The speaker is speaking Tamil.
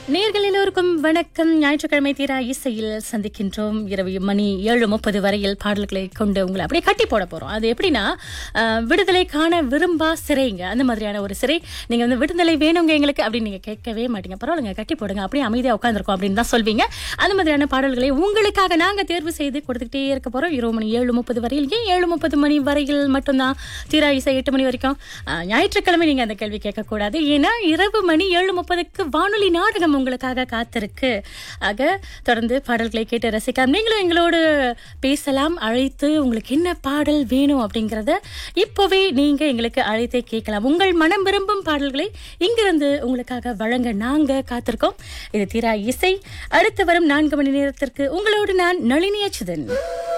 நேர்கள் எல்லோருக்கும் வணக்கம் ஞாயிற்றுக்கிழமை தீரா இசையில் சந்திக்கின்றோம் இரவு மணி ஏழு முப்பது வரையில் பாடல்களை கொண்டு உங்களை அப்படியே கட்டி போட போறோம் அது எப்படின்னா அஹ், விடுதலை காண விரும்பா சிறைங்க அந்த மாதிரியான ஒரு சிறை நீங்க வந்து விடுதலை வேணுங்க எங்களுக்கு அப்படின்னு நீங்க கேட்கவே மாட்டீங்க பரவாயில்லைங்க கட்டி போடுங்க அப்படியே அமைதியா உட்காந்துருக்கோம் அப்படின்னு தான் சொல்வீங்க அந்த மாதிரியான பாடல்களை உங்களுக்காக நாங்க தேர்வு செய்து கொடுத்துக்கிட்டே இருக்க போறோம் இரவு மணி ஏழு முப்பது வரையில் ஏன் ஏழு முப்பது மணி வரையில் மட்டும்தான் தீரா இசை எட்டு மணி வரைக்கும் அஹ், ஞாயிற்றுக்கிழமை நீங்க அந்த கேள்வி கேட்கக்கூடாது ஏன்னா இரவு மணி ஏழு முப்பதுக்கு வானொலி நாடகம் உங்களுக்காக காத்திருக்கு ஆக தொடர்ந்து பாடல்களை கேட்டு ரசிக்கலாம் நீங்களும் எங்களோடு பேசலாம் அழைத்து உங்களுக்கு என்ன பாடல் வேணும் அப்படிங்கறத இப்போவே நீங்க எங்களுக்கு அழைத்தே கேட்கலாம் உங்கள் மனம் விரும்பும் பாடல்களை இங்கிருந்து உங்களுக்காக வழங்க நாங்க காத்திருக்கோம் இது தீரா இசை அடுத்து வரும் நான்கு மணி நேரத்திற்கு உங்களோடு நான் நளினி அச்சுதன்